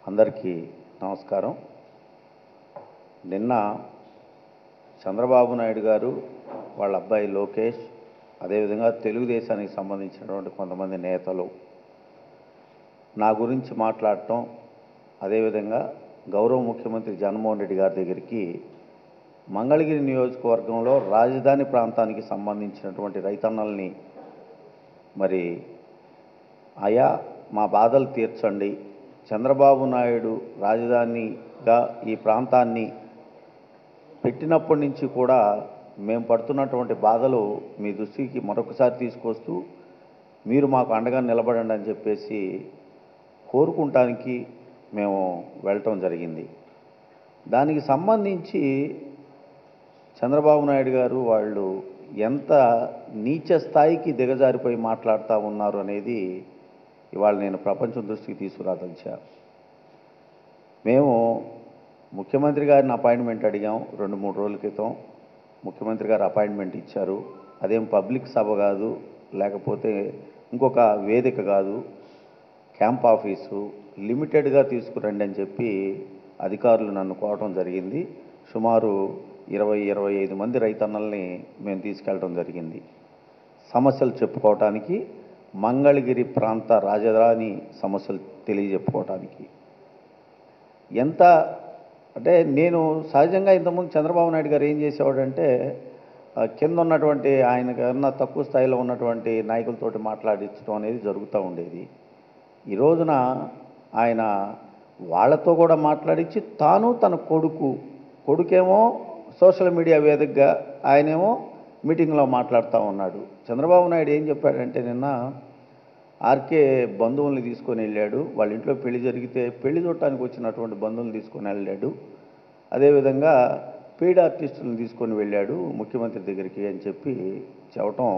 అందరికీ నమస్కారం నిన్న చంద్రబాబు నాయుడు గారు వాళ్ళ అబ్బాయి లోకేష్ అదేవిధంగా తెలుగుదేశానికి సంబంధించినటువంటి కొంతమంది నేతలు నా గురించి మాట్లాడటం అదేవిధంగా గౌరవ ముఖ్యమంత్రి జగన్మోహన్ రెడ్డి గారి దగ్గరికి మంగళగిరి నియోజకవర్గంలో రాజధాని ప్రాంతానికి సంబంధించినటువంటి రైతన్నల్ని మరి అయా మా బాధలు తీర్చండి చంద్రబాబు నాయుడు రాజధానిగా ఈ ప్రాంతాన్ని పెట్టినప్పటి నుంచి కూడా మేము పడుతున్నటువంటి బాధలు మీ దృష్టికి మరొకసారి తీసుకొస్తూ మీరు మాకు అండగా నిలబడండి అని చెప్పేసి కోరుకుంటానికి మేము వెళ్ళటం జరిగింది దానికి సంబంధించి చంద్రబాబు నాయుడు గారు వాళ్ళు ఎంత నీచ స్థాయికి దిగజారిపోయి మాట్లాడుతూ ఉన్నారు అనేది ఇవాళ నేను ప్రపంచం దృష్టికి తీసుకురాదలిచా మేము ముఖ్యమంత్రి గారిని అపాయింట్మెంట్ అడిగాం రెండు మూడు రోజుల క్రితం ముఖ్యమంత్రి గారు అపాయింట్మెంట్ ఇచ్చారు అదేం పబ్లిక్ సభ కాదు లేకపోతే ఇంకొక వేదిక కాదు క్యాంప్ ఆఫీసు లిమిటెడ్గా తీసుకురండి అని చెప్పి అధికారులు నన్ను కోవటం జరిగింది సుమారు ఇరవై ఇరవై ఐదు మంది రైతన్నల్ని మేము తీసుకెళ్ళడం జరిగింది సమస్యలు చెప్పుకోవటానికి మంగళగిరి ప్రాంత రాజధాని సమస్యలు తెలియజెప్పుకోవటానికి ఎంత అంటే నేను సహజంగా ఇంతకుముందు చంద్రబాబు నాయుడు గారు ఏం చేసేవాడంటే ఆ, కింద ఉన్నటువంటి ఆయన కన్నా తక్కువ స్థాయిలో ఉన్నటువంటి నాయకులతోటి మాట్లాడించడం అనేది జరుగుతూ ఉండేది ఈ రోజున ఆయన వాళ్ళతో కూడా మాట్లాడించి తాను తన కొడుకు కొడుకేమో సోషల్ మీడియా వేదికగా ఆయనేమో మీటింగ్లో మాట్లాడుతూ ఉన్నాడు చంద్రబాబు నాయుడు ఏం చెప్పాడంటే నిన్న ఆర్కే బంధువుల్ని తీసుకొని వెళ్ళాడు వాళ్ళ ఇంట్లో పెళ్లి జరిగితే పెళ్లి చూడటానికి వచ్చినటువంటి బంధువులు తీసుకొని వెళ్ళాడు అదేవిధంగా పెయిడ్ ఆర్టిస్టులను తీసుకొని వెళ్ళాడు ముఖ్యమంత్రి దగ్గరికి అని చెప్పి చెప్పటం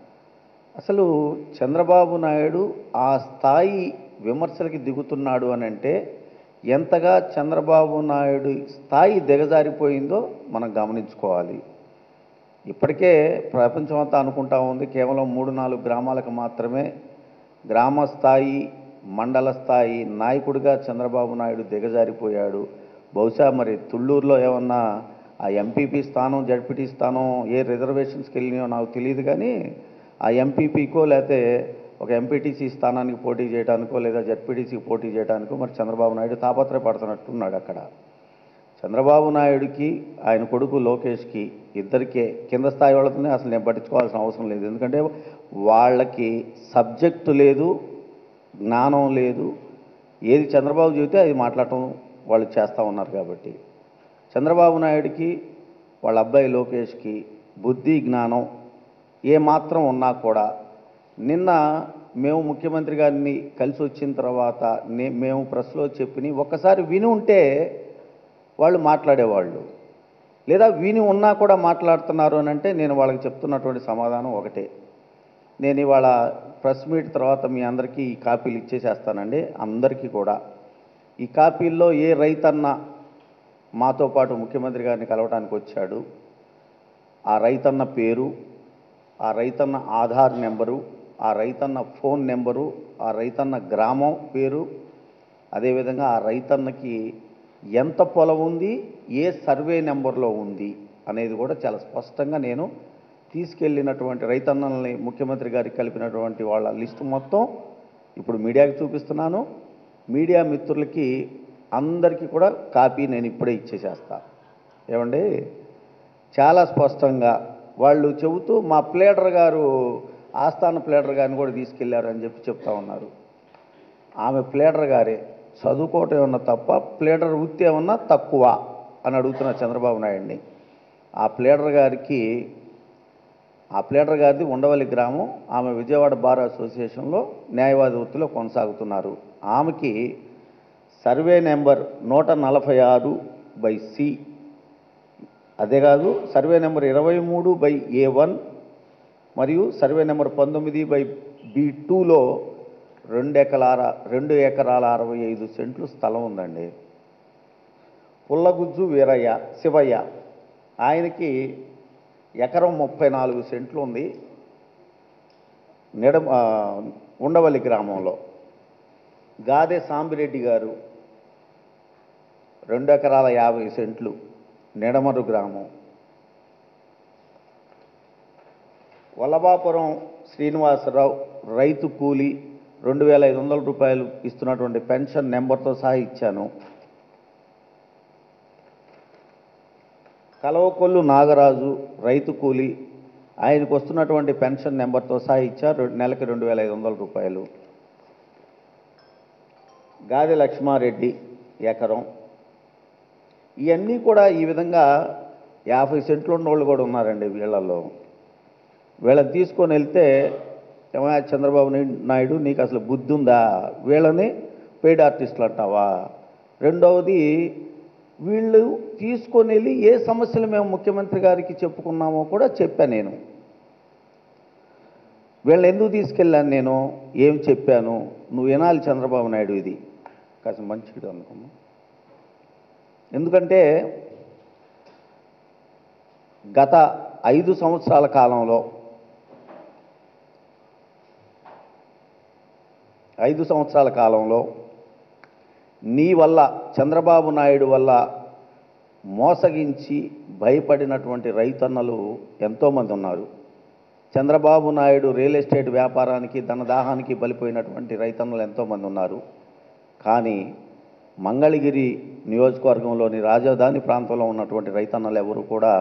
అసలు చంద్రబాబు నాయుడు ఆ స్థాయి విమర్శలకి దిగుతున్నాడు అని అంటే ఎంతగా చంద్రబాబు నాయుడు స్థాయి దిగజారిపోయిందో మనం గమనించుకోవాలి ఇప్పటికే ప్రపంచం అంతా అనుకుంటా ఉంది కేవలం మూడు నాలుగు గ్రామాలకు మాత్రమే గ్రామ స్థాయి మండల స్థాయి నాయకుడిగా చంద్రబాబు నాయుడు దిగజారిపోయాడు బహుశా మరి తుళ్ళూరులో ఏమన్నా ఆ ఎంపీపీ స్థానం జడ్పీటీ స్థానం ఏ రిజర్వేషన్స్కి వెళ్ళినాయో నాకు తెలియదు కానీ ఆ ఎంపీపీకో లేకపోతే ఒక ఎంపీటీసీ స్థానానికి పోటీ చేయడానికో లేదా జడ్పీటీసీకి పోటీ చేయడానికో మరి చంద్రబాబు నాయుడు తాపత్రయపడుతున్నట్టున్నాడు అక్కడ చంద్రబాబు నాయుడుకి ఆయన కొడుకు లోకేష్కి ఇద్దరికే కింద స్థాయి వాళ్ళతోనే అసలు నేను పట్టించుకోవాల్సిన అవసరం లేదు ఎందుకంటే వాళ్ళకి సబ్జెక్టు లేదు జ్ఞానం లేదు ఏది చంద్రబాబు చెబితే అది మాట్లాడటం వాళ్ళు చేస్తూ ఉన్నారు కాబట్టి చంద్రబాబు నాయుడికి వాళ్ళ అబ్బాయి లోకేష్కి బుద్ధి జ్ఞానం ఏ మాత్రం ఉన్నా కూడా నిన్న మేము ముఖ్యమంత్రి గారిని కలిసి వచ్చిన తర్వాత నే మేము ప్రెస్లో చెప్పిన ఒక్కసారి విని ఉంటే వాళ్ళు మాట్లాడేవాళ్ళు లేదా విని ఉన్నా కూడా మాట్లాడుతున్నారు అని అంటే నేను వాళ్ళకి చెప్తున్నటువంటి సమాధానం ఒకటే నేను ఇవాళ ప్రెస్ మీట్ తర్వాత మీ అందరికీ ఈ కాపీలు ఇచ్చేసేస్తానండి అందరికీ కూడా ఈ కాపీల్లో ఏ రైతన్న మాతో పాటు ముఖ్యమంత్రి గారిని కలవడానికి వచ్చాడు ఆ రైతన్న పేరు ఆ రైతన్న ఆధార్ నెంబరు ఆ రైతన్న ఫోన్ నెంబరు ఆ రైతన్న గ్రామం పేరు అదేవిధంగా ఆ రైతన్నకి ఎంత పొలం ఉంది ఏ సర్వే నెంబర్లో ఉంది అనేది కూడా చాలా స్పష్టంగా నేను తీసుకెళ్ళినటువంటి రైతన్నల్ని ముఖ్యమంత్రి గారికి కలిపినటువంటి వాళ్ళ లిస్టు మొత్తం ఇప్పుడు మీడియాకి చూపిస్తున్నాను మీడియా మిత్రులకి అందరికీ కూడా కాపీ నేను ఇప్పుడే ఇచ్చేసేస్తా ఏమండి చాలా స్పష్టంగా వాళ్ళు చెబుతూ మా ప్లేడర్ గారు ఆస్థాన ప్లేడర్ గారిని కూడా తీసుకెళ్లారు అని చెప్పి చెప్తా ఉన్నారు ఆమె ప్లేడర్ గారే చదువుకోవటం ఏమన్నా తప్ప ప్లేడర్ వృత్తి ఏమన్నా తక్కువ అని అడుగుతున్న చంద్రబాబు నాయుడిని ఆ ప్లేడర్ గారికి ఆ ప్లేడర్ గారిది ఉండవల్లి గ్రామం ఆమె విజయవాడ బార్ అసోసియేషన్లో న్యాయవాది వృత్తిలో కొనసాగుతున్నారు ఆమెకి సర్వే నెంబర్ నూట నలభై ఆరు బై సి అదే కాదు సర్వే నెంబర్ ఇరవై మూడు బై ఏ వన్ మరియు సర్వే నెంబర్ పంతొమ్మిది బై బి టూలో రెండు ఎకరాల రెండు ఎకరాల అరవై ఐదు సెంట్లు స్థలం ఉందండి పుల్లగుజ్జు వీరయ్య శివయ్య ఆయనకి ఎకరం ముప్పై నాలుగు సెంట్లు ఉంది నిడ ఆ, ఉండవల్లి గ్రామంలో గాదే సాంబిరెడ్డి గారు రెండు ఎకరాల యాభై సెంట్లు నిడమరు గ్రామం వల్లభాపురం శ్రీనివాసరావు రైతు కూలి రెండు వేల ఐదు వందల రూపాయలు ఇస్తున్నటువంటి పెన్షన్ నెంబర్తో సహా ఇచ్చాను కలవకొల్లు నాగరాజు రైతు కూలి ఆయనకు వస్తున్నటువంటి పెన్షన్ నెంబర్తో సహా ఇచ్చారు నెలకి రెండు వేల ఐదు వందల రూపాయలు గాది లక్ష్మారెడ్డి ఎకరం ఇవన్నీ కూడా ఈ విధంగా యాభై సెంట్లు ఉన్నోళ్ళు కూడా ఉన్నారండి వీళ్ళల్లో వీళ్ళని తీసుకొని వెళ్తే ఏమయ్య చంద్రబాబు నాయుడు- నాయుడు నీకు అసలు బుద్ధి ఉందా వీళ్ళని పెయిడ్ ఆర్టిస్టులు అంటావా రెండవది వీళ్ళు తీసుకొని వెళ్ళి ఏ సమస్యలు మేము ముఖ్యమంత్రి గారికి చెప్పుకున్నామో కూడా చెప్పాను నేను వీళ్ళని ఎందుకు తీసుకెళ్ళాను నేను ఏం చెప్పాను నువ్వు వినాలి చంద్రబాబు నాయుడు ఇది కాస్త మంచిది అనుకున్నా ఎందుకంటే గత ఐదు సంవత్సరాల కాలంలో ఐదు సంవత్సరాల కాలంలో నీ వల్ల చంద్రబాబు నాయుడు వల్ల మోసగించి భయపడినటువంటి రైతన్నలు ఎంతోమంది ఉన్నారు చంద్రబాబు నాయుడు రియల్ ఎస్టేట్ వ్యాపారానికి ధనదాహానికి బలిపోయినటువంటి రైతన్నలు ఎంతోమంది ఉన్నారు కానీ మంగళగిరి నియోజకవర్గంలోని రాజధాని ప్రాంతంలో ఉన్నటువంటి రైతన్నలు ఎవరు కూడా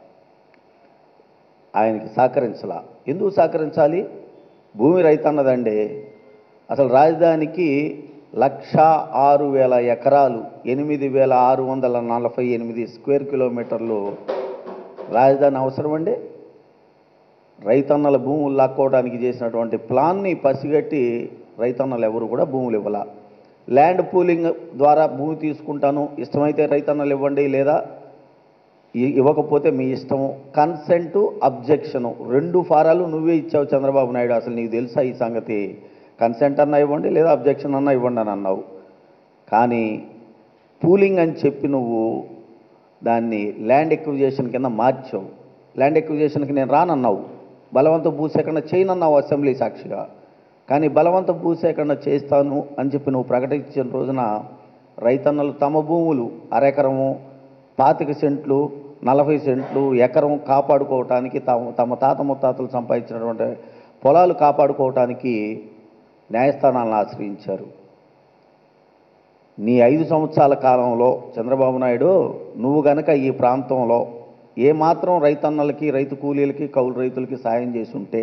ఆయనకి సహకరించాల ఎందుకు సహకరించాలి భూమి రైతన్నదండి అసలు రాజధానికి లక్ష ఆరు వేల ఎకరాలు ఎనిమిది వేల ఆరు వందల నలభై ఎనిమిది స్క్వేర్ కిలోమీటర్లు రాజధాని అవసరం అండి రైతన్నల భూములు లాక్కోవడానికి చేసినటువంటి ప్లాన్ని పసిగట్టి రైతన్నలు ఎవరు కూడా భూములు ఇవ్వాల ల్యాండ్ పూలింగ్ ద్వారా భూమి తీసుకుంటాను ఇష్టమైతే రైతన్నలు ఇవ్వండి లేదా ఇ- ఇవ్వకపోతే మీ ఇష్టము కన్సెంట్ అబ్జెక్షను రెండు ఫారాలు నువ్వే ఇచ్చావు చంద్రబాబు నాయుడు అసలు నీకు తెలుసా ఈ సంగతి కన్సెంట్ అన్నా ఇవ్వండి లేదా అబ్జెక్షన్ అన్నా ఇవ్వండి అని అన్నావు కానీ పూలింగ్ అని చెప్పి నువ్వు దాన్ని ల్యాండ్ ఎక్విజేషన్ కింద మార్చావు ల్యాండ్ ఎక్విజేషన్కి నేను రానన్నావు బలవంత భూసేకరణ చేయనన్నావు అసెంబ్లీ సాక్షిగా కానీ బలవంత భూసేకరణ చేస్తాను అని చెప్పి నువ్వు ప్రకటించిన రోజున రైతన్నలు తమ భూములు అరెకరము పాతిక సెంట్లు నలభై సెంట్లు ఎకరం కాపాడుకోవటానికి తమ తమ తాత ముత్తాతలు సంపాదించినటువంటి పొలాలు కాపాడుకోవటానికి న్యాయస్థానాలను ఆశ్రయించారు నీ ఐదు సంవత్సరాల కాలంలో చంద్రబాబు నాయుడు నువ్వు గనక ఈ ప్రాంతంలో ఏమాత్రం రైతన్నలకి రైతు కూలీలకి కౌలు రైతులకి సాయం చేసి ఉంటే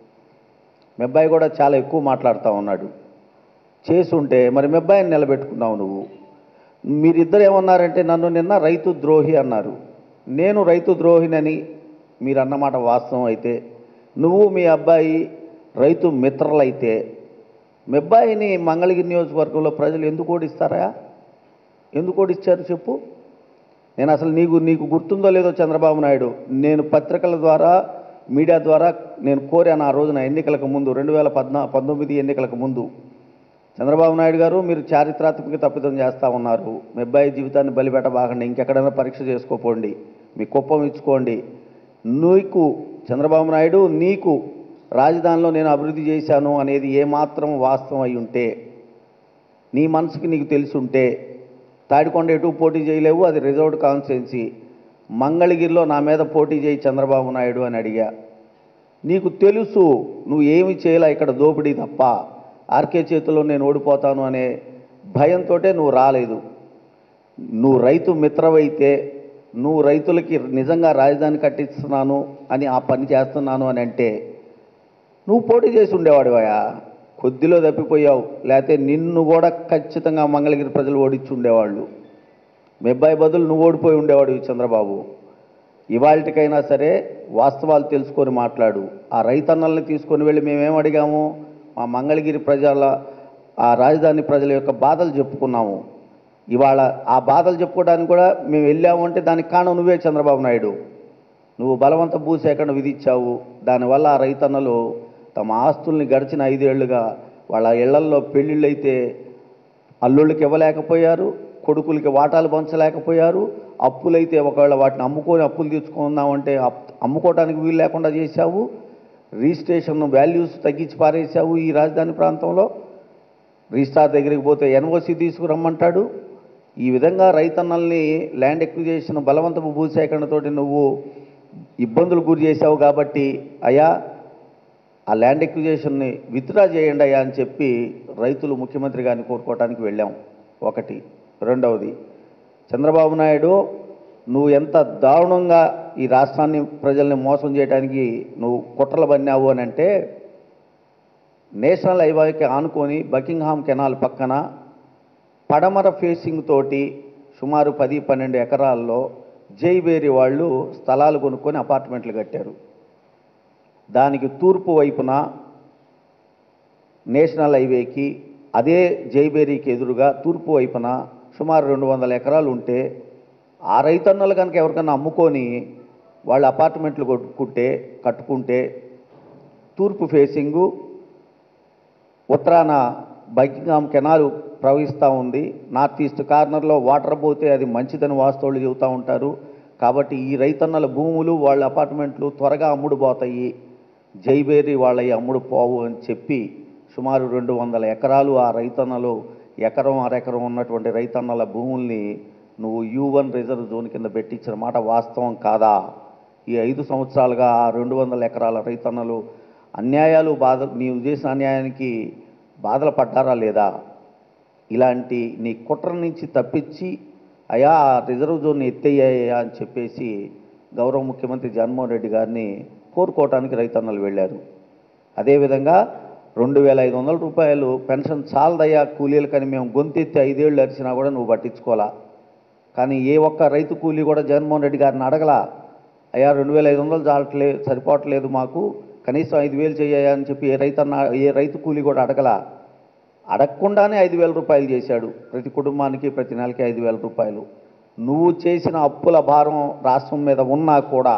మీ అబ్బాయి కూడా చాలా ఎక్కువ మాట్లాడుతూ ఉన్నాడు చేసుంటే మరి మీ అబ్బాయిని నిలబెట్టుకున్నావు నువ్వు మీరిద్దరు ఏమన్నారంటే నన్ను నిన్న రైతు ద్రోహి అన్నారు నేను రైతు ద్రోహినని మీరు అన్నమాట వాస్తవం అయితే నువ్వు మీ అబ్బాయి రైతు మిత్రులైతే మీ అబ్బాయిని మంగళగిరి నియోజకవర్గంలో ప్రజలు ఎందుకు ఓడిస్తారా ఎందుకు ఓడిచ్చారు చెప్పు నేను అసలు నీకు నీకు గుర్తుందో లేదో చంద్రబాబు నాయుడు నేను పత్రికల ద్వారా మీడియా ద్వారా నేను కోరాను ఆ రోజున ఎన్నికలకు ముందు రెండు వేల పద్నా పంతొమ్మిది ఎన్నికలకు ముందు చంద్రబాబు నాయుడు గారు మీరు చారిత్రాత్మక తప్పిదం చేస్తూ ఉన్నారు మీ అబ్బాయి జీవితాన్ని బలిపెట్టబాకండి ఇంకెక్కడైనా పరీక్ష చేసుకోపోండి మీ కుప్పం ఇచ్చుకోండి నీకు చంద్రబాబు నాయుడు నీకు రాజధానిలో నేను అభివృద్ధి చేశాను అనేది ఏమాత్రం వాస్తవం అయి ఉంటే నీ మనసుకి నీకు తెలిసి ఉంటే తాడికొండ ఎటు పోటీ చేయలేవు అది రిజర్వ్డ్ కాన్స్టిట్యున్సీ మంగళగిరిలో నా మీద పోటీ చేయి చంద్రబాబు నాయుడు అని అడిగా నీకు తెలుసు నువ్వు ఏమి చేయలే ఇక్కడ దోపిడీ తప్ప ఆర్కే చేతిలో నేను ఓడిపోతాను అనే భయంతో నువ్వు రాలేదు నువ్వు రైతు మిత్రవైతే నువ్వు రైతులకి నిజంగా రాజధాని కట్టిస్తున్నాను అని ఆ పని చేస్తున్నాను అని అంటే నువ్వు పోటీ చేసి ఉండేవాడివయా కొద్దిలో తప్పిపోయావు లేకపోతే నిన్ను కూడా ఖచ్చితంగా మంగళగిరి ప్రజలు ఓడించి ఉండేవాళ్ళు మీ అబ్బాయి బదులు నువ్వు ఓడిపోయి ఉండేవాడు చంద్రబాబు ఇవాళకైనా సరే వాస్తవాలు తెలుసుకొని మాట్లాడు ఆ రైతన్నల్ని తీసుకొని వెళ్ళి మేమేం అడిగాము మా మంగళగిరి ప్రజల ఆ రాజధాని ప్రజల యొక్క బాధలు చెప్పుకున్నాము ఇవాళ ఆ బాధలు చెప్పుకోవడానికి కూడా మేము వెళ్ళాము అంటే దానికి కారణం నువ్వే చంద్రబాబు నాయుడు నువ్వు బలవంత భూసేకరణ విధించావు దానివల్ల ఆ రైతన్నలు తమ ఆస్తుల్ని గడిచిన ఐదేళ్లుగా వాళ్ళ ఇళ్లల్లో పెళ్ళిళ్ళైతే అల్లుళ్ళకి ఇవ్వలేకపోయారు కొడుకులకి వాటాలు పంచలేకపోయారు అప్పులైతే ఒకవేళ వాటిని అమ్ముకొని అప్పులు తెచ్చుకుందామంటే అప్- అమ్ముకోవడానికి వీలు లేకుండా చేశావు రిజిస్ట్రేషన్ వాల్యూస్ తగ్గించి పారేశావు ఈ రాజధాని ప్రాంతంలో రిజిస్ట్రార్ దగ్గరికి పోతే ఎన్ఓసి తీసుకురమ్మంటాడు ఈ విధంగా రైతన్నల్ని ల్యాండ్ ఎక్విజేషన్ బలవంతపు భూసేకరణతోటి నువ్వు ఇబ్బందులు గురి చేశావు కాబట్టి అయ్యా ఆ ల్యాండ్ ఎక్విజేషన్ని విత్డ్రా చేయండి అయ్యా అని చెప్పి రైతులు ముఖ్యమంత్రి గారిని కోరుకోవడానికి వెళ్ళాం ఒకటి రెండవది చంద్రబాబు నాయుడు నువ్వు ఎంత దారుణంగా ఈ రాష్ట్రాన్ని ప్రజల్ని మోసం చేయడానికి నువ్వు కుట్రలు బన్నావు అని అంటే నేషనల్ హైవేకి ఆనుకొని బకింగ్హామ్ కెనాల్ పక్కన పడమర ఫేసింగ్ తోటి సుమారు పది పన్నెండు ఎకరాల్లో జైబేరి వాళ్ళు స్థలాలు కొనుక్కొని అపార్ట్మెంట్లు కట్టారు దానికి తూర్పు వైపున నేషనల్ హైవేకి అదే జైబేరీకి ఎదురుగా తూర్పు వైపున సుమారు రెండు వందల ఎకరాలు ఉంటే ఆ రైతన్నలు కనుక ఎవరికైనా అమ్ముకొని వాళ్ళు అపార్ట్మెంట్లు కొట్టుకుంటే కట్టుకుంటే తూర్పు ఫేసింగు ఉత్తరాన బకింగ్హామ్ కెనాల్ ప్రవహిస్తూ ఉంది నార్త్ ఈస్ట్ కార్నర్లో వాటర్ పోతే అది మంచిదని వాస్తవులు చెబుతూ ఉంటారు కాబట్టి ఈ రైతన్నల భూములు వాళ్ళ అపార్ట్మెంట్లు త్వరగా అమ్ముడు పోతాయి జైబేరి వాళ్ళవి అమ్ముడు పోవు అని చెప్పి సుమారు రెండు వందల ఎకరాలు ఆ రైతన్నలు ఎకరం అరెకరం ఉన్నటువంటి రైతన్నల భూముల్ని నువ్వు యూ వన్ రిజర్వ్ జోన్ కింద పెట్టించిన మాట వాస్తవం కాదా ఈ ఐదు సంవత్సరాలుగా ఆ రెండు వందల ఎకరాల రైతన్నలు అన్యాయాలు బాధ నీవు చేసిన అన్యాయానికి బాధలు పడ్డారా లేదా ఇలాంటి నీ కుట్ర నుంచి తప్పించి అయా ఆ రిజర్వ్ జోన్ ఎత్తయ్యాయా అని చెప్పేసి గౌరవ ముఖ్యమంత్రి జగన్మోహన్ రెడ్డి గారిని కోరుకోవటానికి రైతన్నలు వెళ్ళారు అదేవిధంగా రెండు వేల ఐదు వందల రూపాయలు పెన్షన్ చాలదయ్యా కూలీలకని మేము గొంతెత్తి ఐదేళ్ళు అరిచినా కూడా నువ్వు పట్టించుకోవాలా కానీ ఏ ఒక్క రైతు కూలీ కూడా జగన్మోహన్ రెడ్డి గారిని అడగలా అయ్యా రెండు వేల ఐదు వందలు చాలట్లే సరిపోవట్లేదు మాకు కనీసం ఐదు వేలు చేయ్యా అని చెప్పి ఏ రైతన్న ఏ రైతు కూలీ కూడా అడగలా అడగకుండానే ఐదు వేల రూపాయలు చేశాడు ప్రతి కుటుంబానికి ప్రతి నెలకి ఐదు వేల రూపాయలు నువ్వు చేసిన అప్పుల భారం రాష్ట్రం మీద ఉన్నా కూడా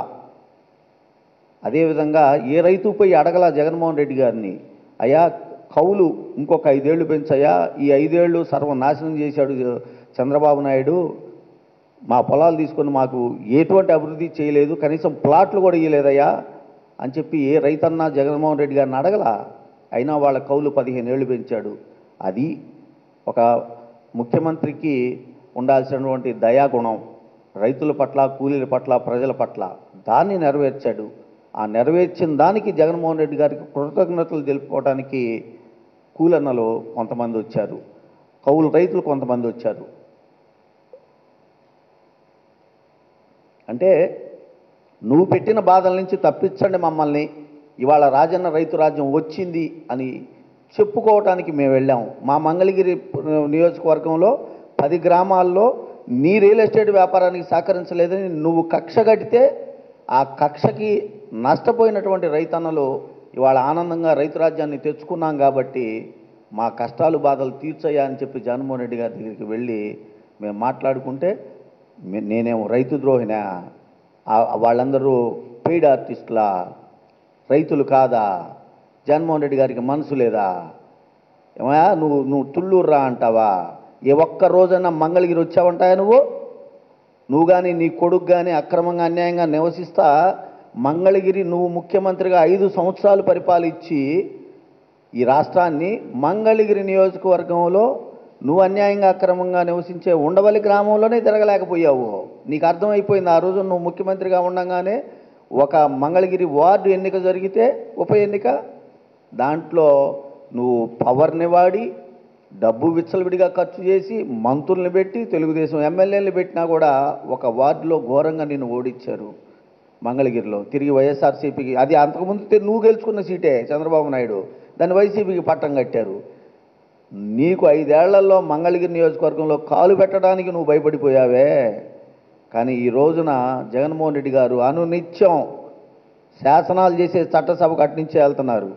అదేవిధంగా ఏ రైతు పోయి అడగలా జగన్మోహన్ రెడ్డి గారిని అయ్యా కౌలు ఇంకొక ఐదేళ్లు పెంచయ్యా ఈ ఐదేళ్లు సర్వనాశనం చేశాడు చంద్రబాబు నాయుడు మా పొలాలు తీసుకొని మాకు ఎటువంటి అభివృద్ధి చేయలేదు కనీసం ప్లాట్లు కూడా ఇవ్వలేదయ్యా అని చెప్పి ఏ రైతన్నా జగన్మోహన్ రెడ్డి గారిని అడగలా అయినా వాళ్ళ కౌలు పదిహేను ఏళ్ళు పెంచాడు అది ఒక ముఖ్యమంత్రికి ఉండాల్సినటువంటి దయాగుణం రైతుల పట్ల కూలీల పట్ల ప్రజల పట్ల దాన్ని నెరవేర్చాడు ఆ నెరవేర్చిన దానికి జగన్మోహన్ రెడ్డి గారికి కృతజ్ఞతలు తెలుపుకోవడానికి కూలన్నలు కొంతమంది వచ్చారు కౌలు రైతులు కొంతమంది వచ్చారు అంటే నువ్వు పెట్టిన బాధల నుంచి తప్పించండి మమ్మల్ని ఇవాళ రాజన్న రైతు రాజ్యం వచ్చింది అని చెప్పుకోవటానికి మేము వెళ్ళాం మా మంగళగిరి నియోజకవర్గంలో పది గ్రామాల్లో నీ రియల్ ఎస్టేట్ వ్యాపారానికి సహకరించలేదని నువ్వు కక్ష కడితే ఆ కక్షకి నష్టపోయినటువంటి రైతన్నలు ఇవాళ ఆనందంగా రైతు రాజ్యాన్ని తెచ్చుకున్నాం కాబట్టి మా కష్టాలు బాధలు తీర్చయ్యా అని చెప్పి జగన్మోహన్ రెడ్డి గారి దగ్గరికి వెళ్ళి మేము మాట్లాడుకుంటే మే- నేనేమో రైతు ద్రోహినా ఆ- వాళ్ళందరూ పెయిడ్ ఆర్టిస్టులా రైతులు కాదా జగన్మోహన్ రెడ్డి గారికి మనసు లేదా ఏమయ్యా నువ్వు నువ్వు తుళ్ళూరు రా అంటావా ఏ ఒక్క రోజైనా మంగళగిరి వచ్చావంటాయా నువ్వు నువ్వు కానీ నీ కొడుకు కానీ అక్రమంగా అన్యాయంగా నివసిస్తా మంగళగిరి నువ్వు ముఖ్యమంత్రిగా ఐదు సంవత్సరాలు పరిపాలించి ఈ రాష్ట్రాన్ని మంగళగిరి నియోజకవర్గంలో నువ్వు అన్యాయంగా అక్రమంగా నివసించే ఉండవల్లి గ్రామంలోనే తిరగలేకపోయావు నీకు అర్థమైపోయింది ఆ రోజు నువ్వు ముఖ్యమంత్రిగా ఉండగానే ఒక మంగళగిరి వార్డు ఎన్నిక జరిగితే ఉప ఎన్నిక దాంట్లో నువ్వు పవర్ని వాడి డబ్బు విచ్చలవిడిగా ఖర్చు చేసి మంత్రుల్ని పెట్టి తెలుగుదేశం ఎమ్మెల్యేలు పెట్టినా కూడా ఒక వార్డులో ఘోరంగా నిన్ను ఓడించారు మంగళగిరిలో తిరిగి వైఎస్ఆర్సీపీకి అది అంతకుముందు తె- నువ్వు గెలుచుకున్న సీటే చంద్రబాబు నాయుడు దాన్ని వైసీపీకి పట్టం కట్టారు నీకు ఐదేళ్లలో మంగళగిరి నియోజకవర్గంలో కాలు పెట్టడానికి నువ్వు భయపడిపోయావే కానీ ఈ రోజున జగన్మోహన్ రెడ్డి గారు అనునిత్యం శాసనాలు చేసే చట్టసభకు అట్నుంచే వెళ్తున్నారు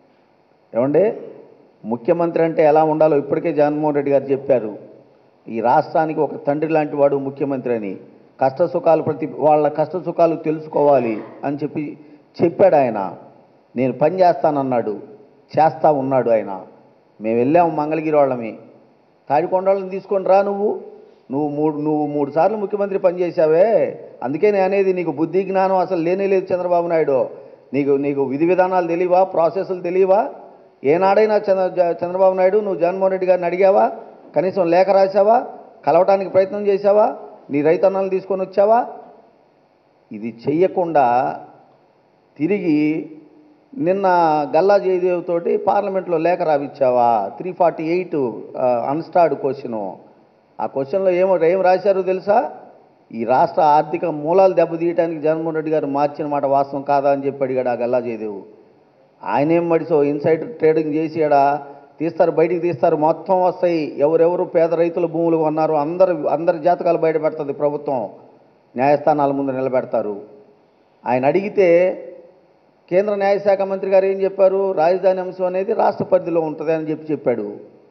ఏమండి ముఖ్యమంత్రి అంటే ఎలా ఉండాలో ఇప్పటికే జగన్మోహన్ రెడ్డి గారు చెప్పారు ఈ రాష్ట్రానికి ఒక తండ్రి లాంటి వాడు ముఖ్యమంత్రి అని కష్ట సుఖాలు ప్రతి వాళ్ళ కష్ట సుఖాలు తెలుసుకోవాలి అని చెప్పి చెప్పాడు ఆయన నేను పని చేస్తానన్నాడు చేస్తా ఉన్నాడు ఆయన మేము వెళ్ళాము మంగళగిరి వాళ్ళమి తాడికొండ వాళ్ళని తీసుకొని రా నువ్వు నువ్వు మూడు నువ్వు మూడు సార్లు ముఖ్యమంత్రి పనిచేశావే అందుకే నేను అనేది నీకు బుద్ధి జ్ఞానం అసలు లేనే లేదు చంద్రబాబు నాయుడు నీకు నీకు విధి విధానాలు తెలియవా ప్రాసెస్లు తెలియవా ఏనాడైనా చంద్ర జ- చంద్రబాబు నాయుడు నువ్వు జగన్మోహన్ రెడ్డి గారిని అడిగావా కనీసం లేఖ రాసావా కలవటానికి ప్రయత్నం చేశావా నీ రైతన్నలు తీసుకొని వచ్చావా ఇది చెయ్యకుండా తిరిగి నిన్న గల్లా జయదేవ్ తోటి పార్లమెంట్లో లేఖ రావిచ్చావా three forty eight unstarred question ఆ క్వశ్చన్లో ఏమో ఏం రాశారో తెలుసా ఈ రాష్ట్ర ఆర్థిక మూలాలు దెబ్బతీయడానికి జగన్మోహన్ రెడ్డి గారు మార్చిన మాట వాస్తవం కాదా అని చెప్పి అడిగాడు ఆ గల్లా జయదేవ్ ఆయనేం మడిసో ఇన్సైడ్ ట్రేడింగ్ చేసి ఆడ తీస్తారు బయటికి తీస్తారు మొత్తం వస్తాయి ఎవరెవరు పేద రైతుల భూములు కొన్నారు అందరు అందరి జాతకాలు బయట పెడుతుంది ప్రభుత్వం న్యాయస్థానాల ముందు నిలబెడతారు ఆయన అడిగితే కేంద్ర న్యాయశాఖ మంత్రి గారు ఏం చెప్పారు రాజధాని అంశం అనేది రాష్ట్ర పరిధిలో ఉంటుంది అని చెప్పి చెప్పాడు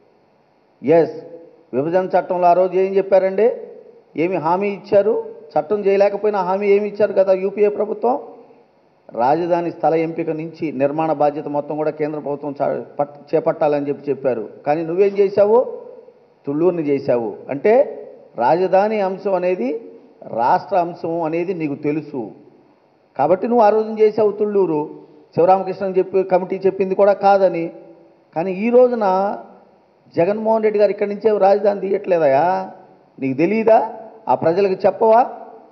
ఎస్ విభజన చట్టంలో ఆ రోజు ఏం చెప్పారండి ఏమి హామీ ఇచ్చారు చట్టం చేయలేకపోయినా హామీ ఏమి ఇచ్చారు కదా యూపీఏ ప్రభుత్వం రాజధాని స్థల ఎంపిక నుంచి నిర్మాణ బాధ్యత మొత్తం కూడా కేంద్ర ప్రభుత్వం చా- పట్- చేపట్టాలని చెప్పి చెప్పారు కానీ నువ్వేం చేశావు తుళ్ళూరుని చేశావు అంటే రాజధాని అంశం అనేది రాష్ట్ర అంశం అనేది నీకు తెలుసు కాబట్టి నువ్వు ఆ రోజున చేసావు తుళ్ళూరు శివరామకృష్ణ చెప్పి కమిటీ చెప్పింది కూడా కాదని కానీ ఈ రోజున జగన్మోహన్ రెడ్డి గారు ఇక్కడి నుంచే రాజధాని తీయట్లేదయా నీకు తెలియదా ఆ ప్రజలకు చెప్పవా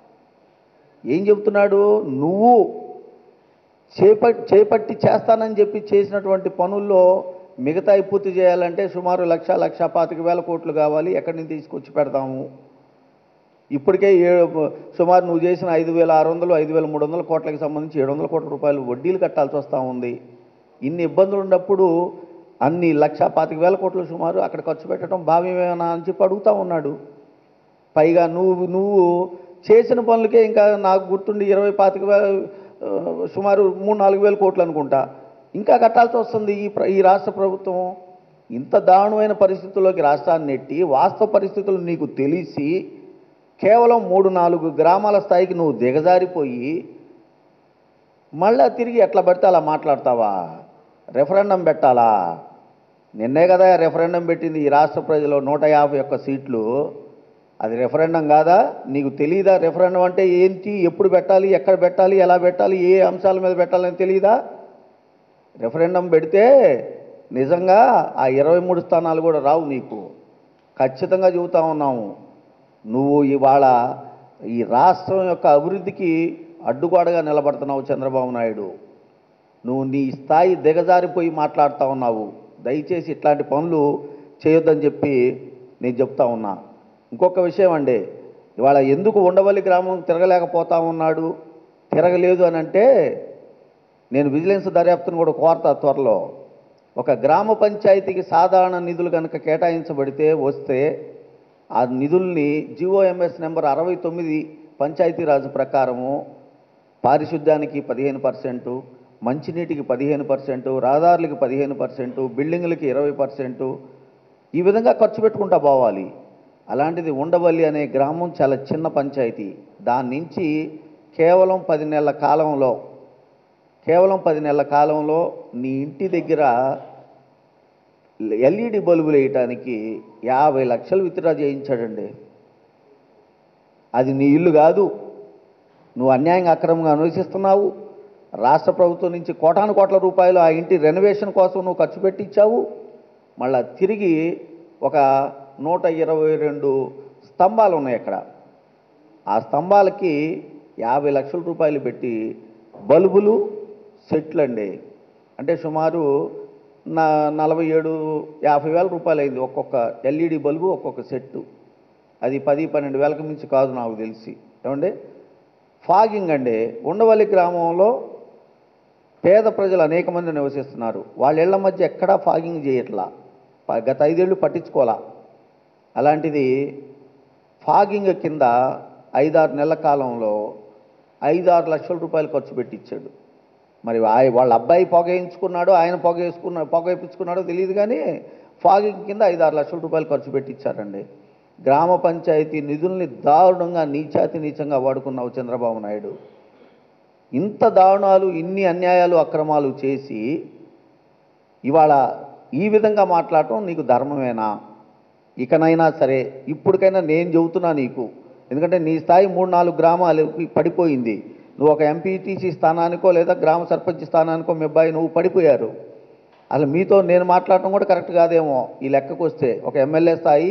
ఏం చెబుతున్నాడు నువ్వు చేపట్టి చేపట్టి చేస్తానని చెప్పి చేసినటువంటి పనుల్లో మిగతాయి పూర్తి చేయాలంటే సుమారు లక్ష లక్ష పాతిక వేల కోట్లు కావాలి ఎక్కడి నుంచి తీసుకొచ్చి పెడతాము ఇప్పటికే ఏడు సుమారు నువ్వు చేసిన ఐదు వేల ఆరు వందలు ఐదు వేల మూడు వందల కోట్లకి సంబంధించి ఏడు వందల కోట్ల రూపాయలు వడ్డీలు కట్టాల్సి వస్తూ ఉంది ఇన్ని ఇబ్బందులు ఉన్నప్పుడు అన్ని లక్ష పాతిక వేల కోట్లు సుమారు అక్కడ ఖర్చు పెట్టడం భావ్యమేనా అని చెప్పి అడుగుతా ఉన్నాడు పైగా నువ్వు నువ్వు చేసిన పనులకే ఇంకా నాకు గుర్తుండి ఇరవై పాతిక వేల ఆ, సుమారు మూడు నాలుగు వేల కోట్లు అనుకుంటా ఇంకా కట్టాల్సి వస్తుంది ఈ ప్ర- ఈ రాష్ట్ర ప్రభుత్వం ఇంత దారుణమైన పరిస్థితుల్లోకి రాష్ట్రాన్ని నెట్టి వాస్తవ పరిస్థితులు నీకు తెలిసి కేవలం మూడు నాలుగు గ్రామాల స్థాయికి నువ్వు దిగజారిపోయి మళ్ళా తిరిగి ఎట్లా పడితే అలా మాట్లాడతావా రెఫరెండం పెట్టాలా నిన్నే కదా రెఫరెండం పెట్టింది ఈ రాష్ట్ర ప్రజలు నూట యాభై ఒక్క సీట్లు అది రెఫరెండం కాదా నీకు తెలియదా రెఫరెండం అంటే ఏంటి ఎప్పుడు పెట్టాలి ఎక్కడ పెట్టాలి ఎలా పెట్టాలి ఏ అంశాల మీద పెట్టాలని తెలియదా రెఫరెండం పెడితే నిజంగా ఆ ఇరవై మూడు స్థానాలు కూడా రావు నీకు ఖచ్చితంగా చెబుతా ఉన్నాము నువ్వు ఇవాళ ఈ రాష్ట్రం యొక్క అభివృద్ధికి అడ్డుగోడగా నిలబడుతున్నావు చంద్రబాబు నాయుడు నువ్వు నీ స్థాయి దిగజారిపోయి మాట్లాడుతూ ఉన్నావు దయచేసి ఇట్లాంటి పనులు చేయొద్దని చెప్పి నేను చెప్తా ఉన్నా ఇంకొక విషయం అండి ఇవాళ ఎందుకు ఉండవల్లి గ్రామం తిరగలేకపోతా ఉన్నాడు తిరగలేదు అని అంటే నేను విజిలెన్స్ దర్యాప్తును కూడా కోరతా త్వరలో ఒక గ్రామ పంచాయతీకి సాధారణ నిధులు కనుక కేటాయించబడితే వస్తే ఆ నిధుల్ని జిఓఎంఎస్ నెంబర్ అరవై తొమ్మిది పంచాయతీరాజు ప్రకారము పారిశుద్ధ్యానికి పదిహేను పర్సెంటు మంచినీటికి పదిహేను పర్సెంటు రహదారులకి పదిహేను పర్సెంటు బిల్డింగులకి ఇరవై పర్సెంటు ఈ విధంగా ఖర్చు పెట్టుకుంటా పోవాలి అలాంటిది ఉండవల్లి అనే గ్రామం చాలా చిన్న పంచాయతీ దాని నుంచి కేవలం పది నెలల కాలంలో కేవలం పది నెలల కాలంలో నీ ఇంటి దగ్గర ఎల్ఈడి బల్బులు వేయటానికి యాభై లక్షలు విత్డ్రా చేయించాడండి అది నీ ఇల్లు కాదు నువ్వు అన్యాయంగా అక్రమంగా అనువసిస్తున్నావు రాష్ట్ర ప్రభుత్వం నుంచి కోటాను కోట్ల రూపాయలు ఆ ఇంటి రెనోవేషన్ కోసం నువ్వు ఖర్చు పెట్టించావు మళ్ళా తిరిగి ఒక నూట ఇరవై రెండు స్తంభాలు ఉన్నాయి అక్కడ ఆ స్తంభాలకి యాభై లక్షల రూపాయలు పెట్టి బల్బులు సెట్లు అండి అంటే సుమారు నా నలభై ఏడు యాభై వేల రూపాయలు అయింది ఒక్కొక్క ఎల్ఈడి బల్బు ఒక్కొక్క సెట్టు అది పది పన్నెండు వేలకు మించి కాదు నాకు తెలిసి ఏమండి ఫాగింగ్ అండి ఉండవల్లి గ్రామంలో పేద ప్రజలు అనేక మంది నివసిస్తున్నారు వాళ్ళ ఇళ్ల మధ్య ఎక్కడా ఫాగింగ్ చేయట్లా ప- గత ఐదేళ్ళు పట్టించుకోవాలా అలాంటిది ఫాగింగ్ కింద ఐదారు నెలల కాలంలో ఐదారు లక్షల రూపాయలు ఖర్చు పెట్టించాడు మరి ఆయ- వాళ్ళ అబ్బాయి పొగ వేయించుకున్నాడో ఆయన పొగ వేసుకున్నా పొగ వేయించుకున్నాడో తెలియదు కానీ ఫాగింగ్ కింద ఐదారు లక్షల రూపాయలు ఖర్చు పెట్టించారండి గ్రామ పంచాయతీ నిధుల్ని దారుణంగా నీచాతి నీచంగా వాడుకున్నావు చంద్రబాబు నాయుడు ఇంత దారుణాలు ఇన్ని అన్యాయాలు అక్రమాలు చేసి ఇవాళ ఈ విధంగా మాట్లాడటం నీకు ధర్మమేనా ఇకనైనా సరే ఇప్పటికైనా నేను చెబుతున్నా నీకు ఎందుకంటే నీ స్థాయి మూడు నాలుగు గ్రామాలు పడిపోయింది నువ్వు ఒక ఎంపీటీసీ స్థానానికో లేదా గ్రామ సర్పంచ్ స్థానానికో మీ అబ్బాయి నువ్వు పడిపోయారు అసలు మీతో నేను మాట్లాడటం కూడా కరెక్ట్ కాదేమో ఈ లెక్కకు వస్తే ఒక ఎమ్మెల్యే స్థాయి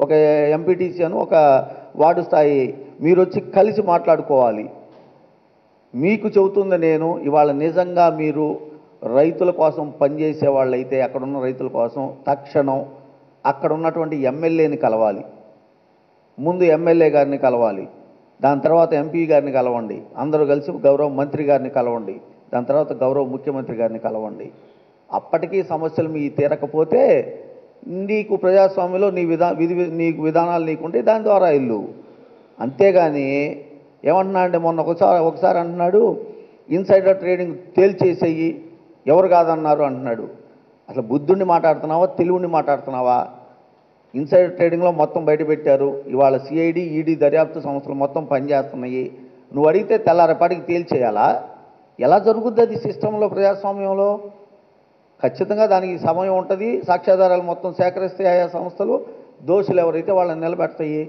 ఒక ఎంపీటీసీ అను ఒక వార్డు స్థాయి మీరు వచ్చి కలిసి మాట్లాడుకోవాలి మీకు చెబుతుంది నేను ఇవాళ నిజంగా మీరు రైతుల కోసం పనిచేసే వాళ్ళైతే అక్కడ ఉన్న రైతుల కోసం తక్షణం అక్కడ ఉన్నటువంటి ఎమ్మెల్యేని కలవాలి ముందు ఎమ్మెల్యే గారిని కలవాలి దాని తర్వాత ఎంపీ గారిని కలవండి అందరూ కలిసి గౌరవ మంత్రి గారిని కలవండి దాని తర్వాత గౌరవ ముఖ్యమంత్రి గారిని కలవండి అప్పటికీ సమస్యలు మీ తీరకపోతే నీకు ప్రజాస్వామ్యంలో నీ విధా విధి నీకు విధానాలు నీకుంటే దాని ద్వారా ఇల్లు అంతేగాని ఏమంటున్నా అంటే మొన్న ఒకసారి ఒకసారి అంటున్నాడు ఇన్సైడర్ ట్రేడింగ్ తేల్చేసేయి ఎవరు కాదన్నారు అంటున్నాడు అసలు బుద్ధుడిని మాట్లాడుతున్నావా తెలుగుని మాట్లాడుతున్నావా ఇన్సైడర్ ట్రేడింగ్లో మొత్తం బయట పెట్టారు ఇవాళ సిఐడి ఈడీ దర్యాప్తు సంస్థలు మొత్తం పనిచేస్తున్నాయి నువ్వు అడిగితే తెల్లారేపాటికి తేల్చేయాలా ఎలా జరుగుద్ది అది సిస్టంలో ప్రజాస్వామ్యంలో ఖచ్చితంగా దానికి సమయం ఉంటుంది సాక్ష్యాధారాలు మొత్తం సేకరిస్తే ఆయా సంస్థలు దోషులు ఎవరైతే వాళ్ళని నిలబెడతాయి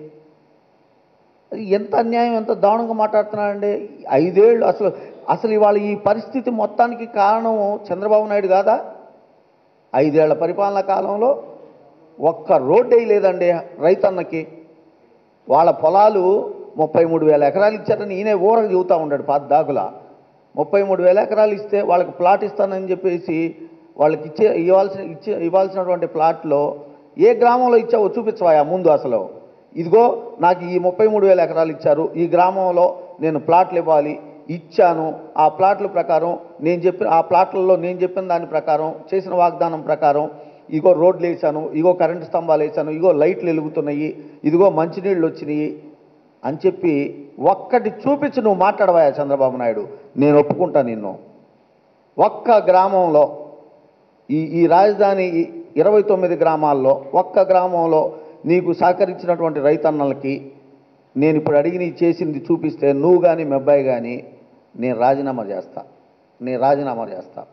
అది ఎంత అన్యాయం ఎంత దారుణంగా మాట్లాడుతున్నాడండి ఐదేళ్ళు అసలు అసలు ఇవాళ ఈ పరిస్థితి మొత్తానికి కారణం చంద్రబాబు నాయుడు కాదా ఐదేళ్ల పరిపాలన కాలంలో ఒక్క రోడ్డు వేయలేదండి రైతన్నకి వాళ్ళ పొలాలు ముప్పై మూడు వేల ఎకరాలు ఇచ్చారని ఈయనే ఊరకు చెబుతూ ఉన్నాడు పాత దాకులా ముప్పై మూడు వేల ఎకరాలు ఇస్తే వాళ్ళకి ప్లాట్ ఇస్తానని చెప్పేసి వాళ్ళకి ఇచ్చే ఇవ్వాల్సిన ఇచ్చే ఇవ్వాల్సినటువంటి ప్లాట్లో ఏ గ్రామంలో ఇచ్చావో చూపించవా ముందు అసలు ఇదిగో నాకు ఈ ముప్పై మూడు వేల ఎకరాలు ఇచ్చారు ఈ గ్రామంలో నేను ప్లాట్లు ఇవ్వాలి ఇచ్చాను ఆ ప్లాట్ల ప్రకారం నేను చెప్పిన ఆ ప్లాట్లలో నేను చెప్పిన దాని ప్రకారం చేసిన వాగ్దానం ప్రకారం ఇగో రోడ్లు వేసాను ఇగో కరెంటు స్తంభాలు వేసాను ఇగో లైట్లు వెలుగుతున్నాయి ఇదిగో మంచినీళ్ళు వచ్చినాయి అని చెప్పి ఒక్కటి చూపించి నువ్వు మాట్లాడవా చంద్రబాబు నాయుడు నేను ఒప్పుకుంటా నిన్ను ఒక్క గ్రామంలో ఈ ఈ రాజధాని ఈ ఇరవై తొమ్మిది గ్రామాల్లో ఒక్క గ్రామంలో నీకు సహకరించినటువంటి రైతన్నలకి నేను ఇప్పుడు అడిగి నీ చేసింది చూపిస్తే నువ్వు కానీ మీ అబ్బాయి కానీ నేను రాజీనామా చేస్తా నేను రాజీనామా చేస్తా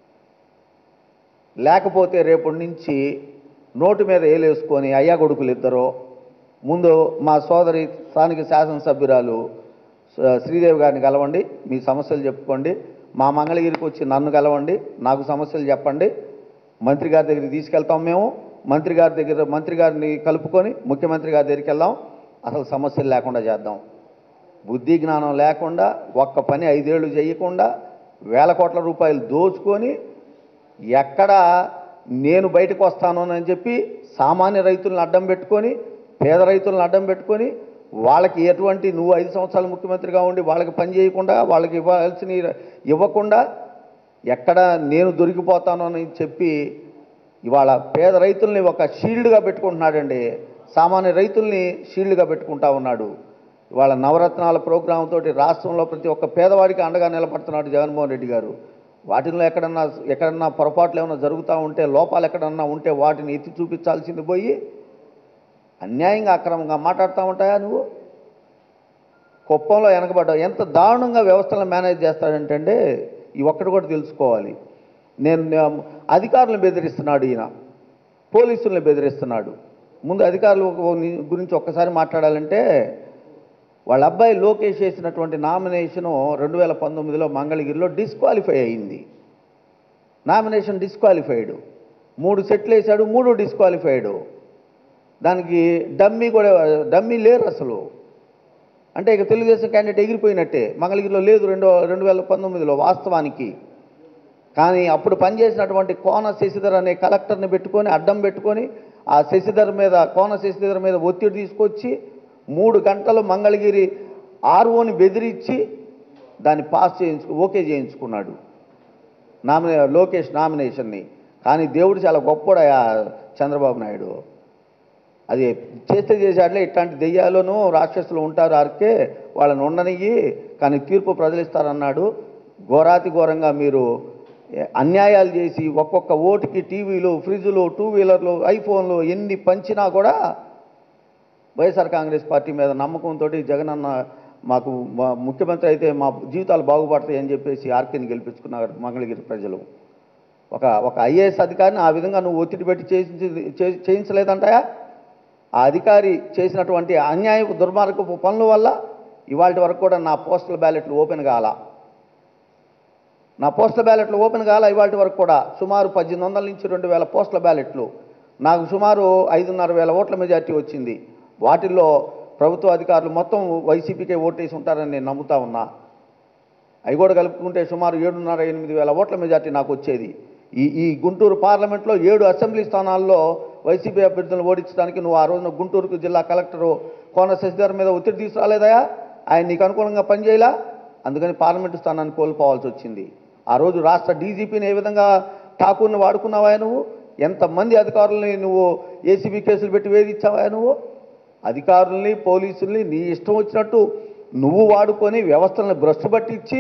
లేకపోతే రేపటి నుంచి నోటు మీద ఏలేసుకొని అయ్యా కొడుకులు ఇద్దరు ముందు మా సోదరి స్థానిక శాసనసభ్యురాలు స- శ్రీదేవి గారిని కలవండి మీ సమస్యలు చెప్పుకోండి మా మంగళగిరికి వచ్చి నన్ను కలవండి నాకు సమస్యలు చెప్పండి మంత్రి గారి దగ్గరికి తీసుకెళ్తాం మేము మంత్రి గారి దగ్గర మంత్రి గారిని కలుపుకొని ముఖ్యమంత్రి గారి దగ్గరికి వెళ్దాం అసలు సమస్యలు లేకుండా చేద్దాం బుద్ధి జ్ఞానం లేకుండా ఒక్క పని ఐదేళ్లు చేయకుండా వేల కోట్ల రూపాయలు దోచుకొని ఎక్కడ నేను బయటకు వస్తాను అని చెప్పి సామాన్య రైతులను అడ్డం పెట్టుకొని పేద రైతులను అడ్డం పెట్టుకొని వాళ్ళకి ఎటువంటి నువ్వు ఐదు సంవత్సరాలు ముఖ్యమంత్రిగా ఉండి వాళ్ళకి పని చేయకుండా వాళ్ళకి ఇవ్వాల్సిన ఇవ్వకుండా ఎక్కడ నేను దొరికిపోతాను అని చెప్పి ఇవాళ పేద రైతుల్ని ఒక షీల్డ్గా పెట్టుకుంటున్నాడండి సామాన్య రైతుల్ని షీల్డ్గా పెట్టుకుంటా ఉన్నాడు ఇవాళ నవరత్నాల ప్రోగ్రాం తోటి రాష్ట్రంలో ప్రతి ఒక్క పేదవాడికి అండగా నిలబడుతున్నాడు జగన్మోహన్ రెడ్డి గారు వాటిలో ఎక్కడన్నా ఎక్కడన్నా పొరపాట్లు ఏమైనా జరుగుతూ ఉంటే లోపాలు ఎక్కడన్నా ఉంటే వాటిని ఎత్తి చూపించాల్సింది పోయి అన్యాయంగా అక్రమంగా మాట్లాడుతూ ఉంటాయా నువ్వు కుప్పంలో వెనకబడ్డావు ఎంత దారుణంగా వ్యవస్థలను మేనేజ్ చేస్తాడంటే ఈ ఒక్కటి కూడా తెలుసుకోవాలి నేను నేను అధికారులను బెదిరిస్తున్నాడు ఈయన పోలీసుల్ని బెదిరిస్తున్నాడు ముందు అధికారుల గురించి ఒక్కసారి మాట్లాడాలంటే వాళ్ళ అబ్బాయి లోకేష్ చేసినటువంటి నామినేషను రెండు వేల పంతొమ్మిదిలో మంగళగిరిలో డిస్క్వాలిఫై అయింది నామినేషన్ డిస్క్వాలిఫైడ్ మూడు సెట్లు వేశాడు మూడు డిస్క్వాలిఫైడ్ దానికి డమ్మీ కూడా డమ్మీ లేరు అసలు అంటే ఇక తెలుగుదేశం క్యాండిడేట్ ఎగిరిపోయినట్టే మంగళగిరిలో లేదు రెండు రెండు వేల పంతొమ్మిదిలో వాస్తవానికి కానీ అప్పుడు పనిచేసినటువంటి కోన శశిధర్ అనే కలెక్టర్ని పెట్టుకొని అడ్డం పెట్టుకొని ఆ శశిధర్ మీద కోన శశిధర్ మీద ఒత్తిడి తీసుకొచ్చి మూడు గంటలు మంగళగిరి ఆర్ఓని బెదిరించి దాన్ని పాస్ చేయించు ఓకే చేయించుకున్నాడు నామినే లోకేష్ నామినేషన్ని కానీ దేవుడు చాలా గొప్పడయా చంద్రబాబు నాయుడు అది చేస్తే చేశాడులే ఇట్లాంటి దెయ్యాలను రాక్షసులు ఉంటారు ఆర్కే వాళ్ళని ఉండనియ్యి కానీ తీర్పు ప్రజలిస్తారన్నాడు ఘోరాతి ఘోరంగా మీరు ఏ, అన్యాయాలు చేసి ఒక్కొక్క ఓటుకి టీవీలు ఫ్రిడ్జ్లు టూ వీలర్లు ఐఫోన్లు ఎన్ని పంచినా కూడా వైఎస్ఆర్ కాంగ్రెస్ పార్టీ మీద నమ్మకంతో జగన్ అన్న మాకు మా- ముఖ్యమంత్రి అయితే మా జీవితాలు బాగుపడతాయి అని చెప్పేసి ఆర్కేని గెలిపించుకున్నారు మంగళగిరి ప్రజలు ఒక ఒక ఐఏఎస్ అధికారిని ఆ విధంగా నువ్వు ఒత్తిడి పెట్టి చేయించి చే- చేయించలేదంటాయా ఆ అధికారి చేసినటువంటి అన్యాయపు దుర్మార్గపు పనుల వల్ల ఇవాళ వరకు కూడా నా పోస్టల్ బ్యాలెట్లు ఓపెన్ కాల నా పోస్టల్ బ్యాలెట్లు ఓపెన్ కాల ఇవాళ వరకు కూడా సుమారు పద్దెనిమిది వందల నుంచి రెండు వేల పోస్టల్ బ్యాలెట్లు నాకు సుమారు ఐదున్నర వేల ఓట్ల మెజార్టీ వచ్చింది వాటిల్లో ప్రభుత్వ అధికారులు మొత్తం వైసీపీకే ఓటేసి ఉంటారని నేను నమ్ముతా ఉన్నా అవి కూడా కలుపుకుంటే సుమారు ఏడున్నర ఎనిమిది వేల ఓట్ల మెజార్టీ నాకు వచ్చేది ఈ ఈ గుంటూరు పార్లమెంట్లో ఏడు అసెంబ్లీ స్థానాల్లో వైసీపీ అభ్యర్థులను ఓడించడానికి నువ్వు ఆ రోజున గుంటూరుకు జిల్లా కలెక్టరు కోన శశిధర్ మీద ఒత్తిడి తీసుకురాలేదయా ఆయన నీకు అనుకూలంగా పనిచేయలా అందుకని పార్లమెంటు స్థానాన్ని కోల్పోవాల్సి వచ్చింది ఆ రోజు రాష్ట్ర డీజీపీని ఏ విధంగా ఠాకూర్ని వాడుకున్నావా నువ్వు ఎంతమంది అధికారులని నువ్వు ఏసీబీ కేసులు పెట్టి వేధించావా నువ్వు అధికారుల్ని పోలీసుల్ని నీ ఇష్టం వచ్చినట్టు నువ్వు వాడుకొని వ్యవస్థలను భ్రష్టు పట్టించి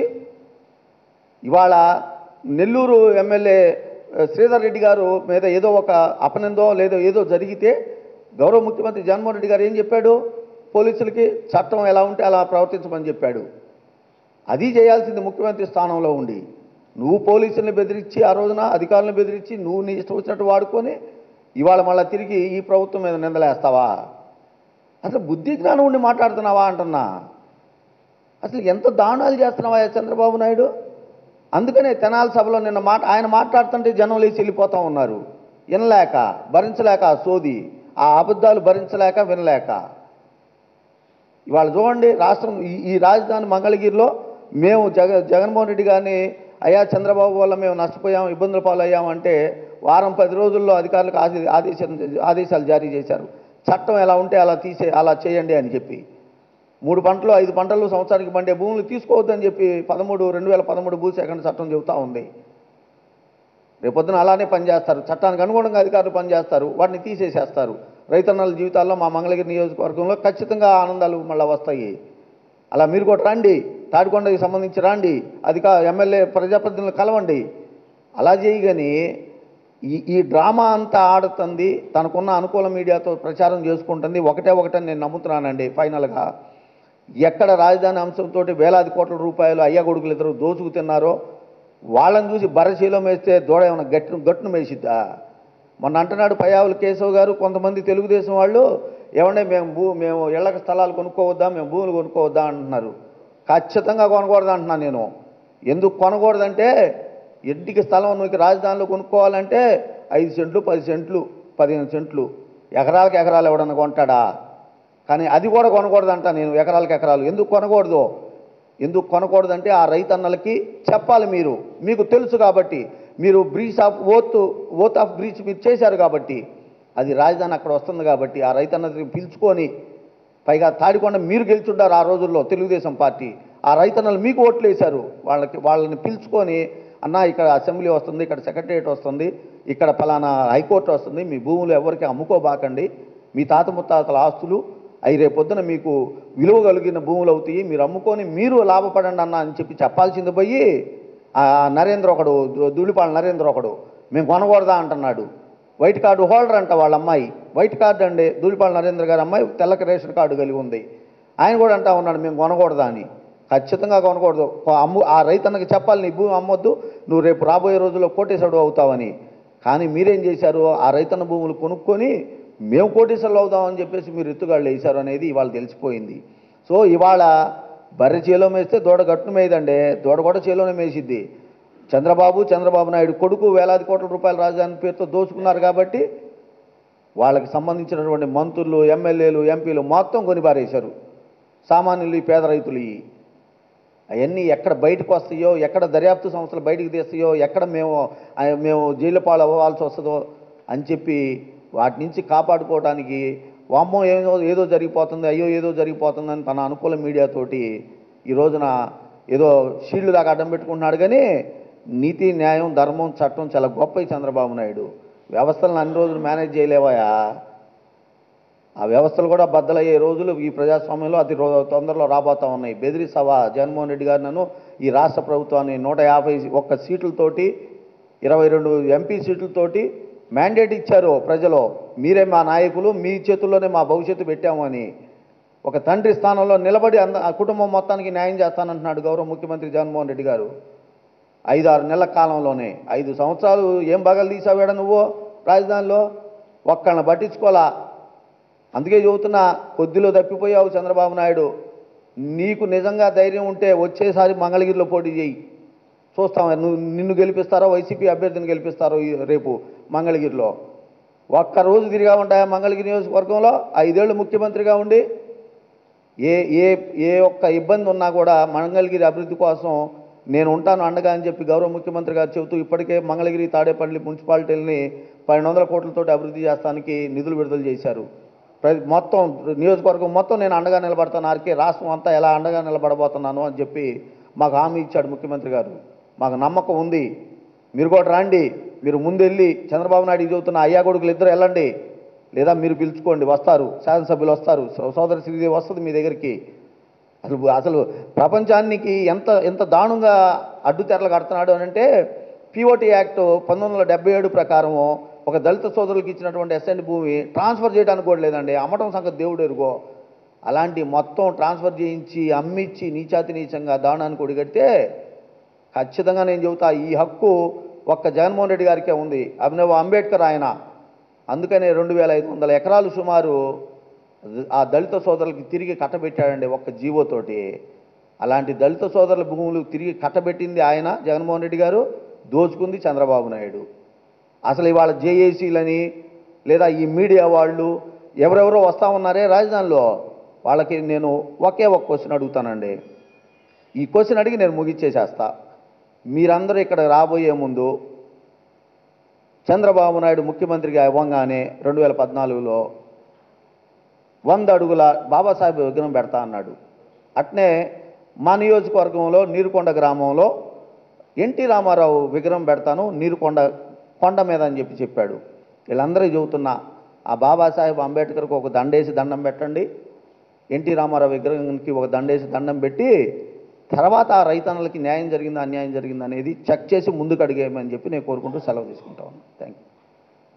ఇవాళ నెల్లూరు ఎమ్మెల్యే ఆ, శ్రీధర్ రెడ్డి గారు మీద ఏదో ఒక అపనిందో లేదో ఏదో జరిగితే గౌరవ ముఖ్యమంత్రి జగన్మోహన్ రెడ్డి గారు ఏం చెప్పాడు పోలీసులకి చట్టం ఎలా ఉంటే అలా ప్రవర్తించమని చెప్పాడు అది చేయాల్సింది ముఖ్యమంత్రి స్థానంలో ఉండి నువ్వు పోలీసుల్ని బెదిరించి ఆ రోజున అధికారులను బెదిరించి నువ్వు నీ ఇష్టం వచ్చినట్టు వాడుకొని ఇవాళ మళ్ళీ తిరిగి ఈ ప్రభుత్వం మీద నిందలేస్తావా అసలు బుద్ధి జ్ఞానం ఉండి మాట్లాడుతున్నావా అంటున్నా అసలు ఎంత దారుణాలు చేస్తున్నావా చంద్రబాబు నాయుడు అందుకనే తెనాలి సభలో నిన్న మాట ఆయన మాట్లాడుతుంటే జనం లేచి వెళ్ళిపోతా ఉన్నారు వినలేక భరించలేక ఆ సోది ఆ అబద్ధాలు భరించలేక వినలేక ఇవాళ చూడండి రాష్ట్రం ఈ ఈ రాజధాని మంగళగిరిలో మేము జగ జగన్మోహన్ రెడ్డి గారిని అయ్యా చంద్రబాబు వల్ల మేము నష్టపోయాం ఇబ్బందుల పాలయ్యాం అంటే వారం పది రోజుల్లో అధికారులకు ఆదే ఆదేశం ఆదేశాలు జారీ చేశారు చట్టం ఎలా ఉంటే అలా తీసే అలా చేయండి అని చెప్పి మూడు పంటలు ఐదు పంటలు సంవత్సరానికి పండే భూములు తీసుకోవద్దని చెప్పి పదమూడు రెండు వేల పదమూడు భూసేకరణ చట్టం చెబుతా ఉంది రేపొద్దున అలానే పనిచేస్తారు చట్టానికి అనుగుణంగా అధికారులు పనిచేస్తారు వాటిని తీసేసేస్తారు రైతన్నల జీవితాల్లో మా మంగళగిరి నియోజకవర్గంలో ఖచ్చితంగా ఆనందాలు మళ్ళీ వస్తాయి అలా మీరు కూడా రండి తాడికొండకి సంబంధించి రండి అధిక ఎమ్మెల్యే ప్రజాప్రతినిధులను కలవండి అలా చేయగాని ఈ ఈ డ్రామా అంతా ఆడుతుంది తనకున్న అనుకూల మీడియాతో ప్రచారం చేసుకుంటుంది ఒకటే ఒకటని నేను నమ్ముతున్నానండి ఫైనల్గా ఎక్కడ రాజధాని అంశంతో వేలాది కోట్ల రూపాయలు అయ్య కొడుకులు ఇద్దరు దోచుకు తిన్నారో వాళ్ళని చూసి బరశీలో మేస్తే దూడ ఏమైనా గట్టు గట్టును మేసిద్దా మొన్న అంటున్నాడు పయ్యావుల కేశవ్ గారు కొంతమంది తెలుగుదేశం వాళ్ళు ఏమంటే మేము భూ మేము ఇళ్లకు స్థలాలు కొనుక్కోవద్దా మేము భూములు కొనుక్కోవద్దా అంటున్నారు ఖచ్చితంగా కొనకూడదు అంటున్నాను నేను ఎందుకు కొనకూడదంటే ఇంటికి స్థలం నువ్వు రాజధానిలో కొనుక్కోవాలంటే ఐదు సెంట్లు పది సెంట్లు పదిహేను సెంట్లు ఎకరాలకు ఎకరాలు ఎవడన్నా కొంటాడా కానీ అది కూడా కొనకూడదంట నేను ఎకరాలకు ఎకరాలు ఎందుకు కొనకూడదు ఎందుకు కొనకూడదంటే ఆ రైతన్నలకి చెప్పాలి మీరు మీకు తెలుసు కాబట్టి మీరు breach of oath oath of breach మీరు చేశారు కాబట్టి అది రాజధాని అక్కడ వస్తుంది కాబట్టి ఆ రైతన్నని పిలుచుకొని పైగా తాడికొండ మీరు గెలుచుంటారు ఆ రోజుల్లో తెలుగుదేశం పార్టీ ఆ రైతన్నలు మీకు ఓట్లు వేశారు వాళ్ళకి వాళ్ళని పిలుచుకొని అన్న ఇక్కడ అసెంబ్లీ వస్తుంది ఇక్కడ సెక్రటరియట్ వస్తుంది ఇక్కడ ఫలానా హైకోర్టు వస్తుంది మీ భూములు ఎవరికి అమ్ముకోబాకండి మీ తాత ముత్తాతల ఆస్తులు అవి రేపొద్దున మీకు విలువ కలిగిన భూములు అవుతాయి మీరు అమ్ముకొని మీరు లాభపడండి అన్న అని చెప్పి చెప్పాల్సింది పోయి ఆ నరేంద్ర ఒకడు ధూళిపాల నరేంద్ర ఒకడు మేము కొనకూడదా అంటున్నాడు వైట్ కార్డు హోల్డర్ అంట వాళ్ళ అమ్మాయి వైట్ కార్డు అండి ధూళిపాల నరేంద్ర గారి అమ్మాయి తెల్లకి రేషన్ కార్డు కలిగి ఉంది ఆయన కూడా అంటా ఉన్నాడు మేము కొనకూడదా అని ఖచ్చితంగా కొనకూడదు కొ- అమ్ము ఆ రైతన్నకి చెప్పాలి నీ భూమి అమ్మొద్దు నువ్వు రేపు రాబోయే రోజుల్లో కోటేశ్వరుడు అవుతావని కానీ మీరేం చేశారు ఆ రైతన్న భూములు కొనుక్కొని మేము కోటేశ్వరులు అవుదామని చెప్పేసి మీరు ఎత్తుగాళ్ళు వేశారు అనేది ఇవాళ తెలిసిపోయింది సో ఇవాళ బర్రె చేలో మేస్తే దూడ గట్టును మేదండి దూడ కూడా చేలోనే మేసిద్ది చంద్రబాబు చంద్రబాబు నాయుడు కొడుకు వేలాది కోట్ల రూపాయల రాజధాని పేరుతో దోచుకున్నారు కాబట్టి వాళ్ళకి సంబంధించినటువంటి మంత్రులు ఎమ్మెల్యేలు ఎంపీలు మొత్తం కొనిపారేశారు సామాన్యులు ఈ పేద రైతులు ఈ అవన్నీ ఎక్కడ బయటకు వస్తాయో ఎక్కడ దర్యాప్తు సంస్థలు బయటకు తీస్తాయో ఎక్కడ మేము ఆ, మేము జైలు పాలు అవ్వాల్సి వస్తుందో అని చెప్పి వాటి నుంచి కాపాడుకోవడానికి వామ్మో ఏదో ఏదో జరిగిపోతుంది అయ్యో ఏదో జరిగిపోతుందని తన అనుకూల మీడియాతోటి ఈ రోజున ఏదో షీల్డ్ దాకా అడ్డం పెట్టుకుంటున్నాడు కానీ నీతి న్యాయం ధర్మం చట్టం చాలా గొప్ప చంద్రబాబు నాయుడు వ్యవస్థలను అన్ని రోజులు మేనేజ్ చేయలేవాయా ఆ వ్యవస్థలు కూడా బద్దలయ్యే రోజులు ఈ ప్రజాస్వామ్యంలో అతి రో- తొందరలో రాబోతా ఉన్నాయి బెదిరిస్తావా జగన్మోహన్ రెడ్డి గారు నన్ను ఈ రాష్ట్ర ప్రభుత్వాన్ని నూట యాభై ఒక్క సీట్లతోటి ఇరవై రెండు ఎంపీ సీట్లతోటి మ్యాండేట్ ఇచ్చారు ప్రజలు మీరే మా నాయకులు మీ చేతుల్లోనే మా భవిష్యత్తు పెట్టాము అని ఒక తండ్రి స్థానంలో నిలబడి అంద ఆ కుటుంబం మొత్తానికి న్యాయం చేస్తానంటున్నాడు గౌరవ ముఖ్యమంత్రి జగన్మోహన్ రెడ్డి గారు ఐదు ఆరు నెలల కాలంలోనే ఐదు సంవత్సరాలు ఏం బగలు తీసావేడ నువ్వు రాజధానిలో ఒక్కళ్ళని పట్టించుకోలా అందుకే చెబుతున్నా కొద్దిలో తప్పిపోయావు చంద్రబాబు నాయుడు నీకు నిజంగా ధైర్యం ఉంటే వచ్చేసారి మంగళగిరిలో పోటీ చేయి చూస్తాం నువ్వు నిన్ను గెలిపిస్తారో వైసీపీ అభ్యర్థిని గెలిపిస్తారో ఈ- రేపు మంగళగిరిలో ఒక్క రోజు తిరిగా ఉంటాయా మంగళగిరి నియోజకవర్గంలో ఐదేళ్ళు ముఖ్యమంత్రిగా ఉండి ఏ ఏ ఏ ఒక్క ఇబ్బంది ఉన్నా కూడా మంగళగిరి అభివృద్ధి కోసం నేను ఉంటాను అండగా అని చెప్పి గౌరవ ముఖ్యమంత్రి గారు చెబుతూ ఇప్పటికే మంగళగిరి తాడేపల్లి మున్సిపాలిటీలని పన్నెండు వందల కోట్లతోటి అభివృద్ధి చేస్తానికి నిధులు విడుదల చేశారు ప్రతి మొత్తం నియోజకవర్గం మొత్తం నేను అండగా నిలబడతాను ఆర్కే రాష్ట్రం అంతా ఎలా అండగా నిలబడబోతున్నాను అని చెప్పి మాకు హామీ ఇచ్చాడు ముఖ్యమంత్రి గారు మాకు నమ్మకం ఉంది మీరు కూడా రండి మీరు ముందెళ్ళి చంద్రబాబు నాయుడు చెబుతున్న అయ్యా కొడుకులు ఇద్దరు వెళ్ళండి లేదా మీరు పిలుచుకోండి వస్తారు శాసనసభ్యులు వస్తారు సో- సోదరి శ్రీదేవి వస్తుంది మీ దగ్గరికి అసలు అసలు ప్రపంచానికి ఎంత ఎంత దారుణంగా అడ్డుతెరలు కడుతున్నాడు అని అంటే పిఓటి యాక్ట్ పంతొమ్మిది వందల డెబ్బై ఏడు ప్రకారం ఒక దళిత సోదరులకు ఇచ్చినటువంటి ఎస్ఎన్ భూమి ట్రాన్స్ఫర్ చేయడానికి కూడా లేదండి అమ్మటం సంగతి దేవుడు ఎరుగో అలాంటి మొత్తం ట్రాన్స్ఫర్ చేయించి అమ్మిచ్చి నీచాతి నీచంగా దారుణానికి ఒడిగడితే ఖచ్చితంగా నేను చెబుతా ఈ హక్కు ఒక్క జగన్మోహన్ రెడ్డి గారికే ఉంది అభినవ్ అంబేద్కర్ ఆయన అందుకనే రెండు వేల ఐదు వందల ఎకరాలు సుమారు ఆ దళిత సోదరులకి తిరిగి కట్టబెట్టాడండి ఒక్క జీవోతోటి అలాంటి దళిత సోదరుల భూములు తిరిగి కట్టబెట్టింది ఆయన జగన్మోహన్ రెడ్డి గారు దోచుకుంది చంద్రబాబు నాయుడు అసలు ఇవాళ జేఏసీలని లేదా ఈ మీడియా వాళ్ళు ఎవరెవరో వస్తూ ఉన్నారే రాజధానిలో వాళ్ళకి నేను ఒకే ఒక క్వశ్చన్ అడుగుతానండి ఈ క్వశ్చన్ అడిగి నేను ముగిచ్చేసేస్తా మీరందరూ ఇక్కడ రాబోయే ముందు చంద్రబాబు నాయుడు ముఖ్యమంత్రిగా ఇవ్వంగానే రెండు వేల పద్నాలుగులో వంద అడుగుల బాబాసాహెబ్ విగ్రహం పెడతా అన్నాడు అట్నే మా నియోజకవర్గంలో నీరుకొండ గ్రామంలో ఎన్టీ రామారావు విగ్రహం పెడతాను నీరుకొండ కొండ మీద అని చెప్పి చెప్పాడు వీళ్ళందరూ చెబుతున్నా ఆ బాబాసాహెబ్ అంబేద్కర్కి ఒక దండేసి దండం పెట్టండి ఎన్టీ రామారావు విగ్రహానికి ఒక దండేసి దండం పెట్టి తర్వాత ఆ రైతన్నలకి న్యాయం జరిగిందా అన్యాయం జరిగిందా అనేది చెక్ చేసి ముందుకు అడిగేయమని చెప్పి నేను కోరుకుంటూ సెలవు తీసుకుంటా ఉన్నాను థ్యాంక్ యూ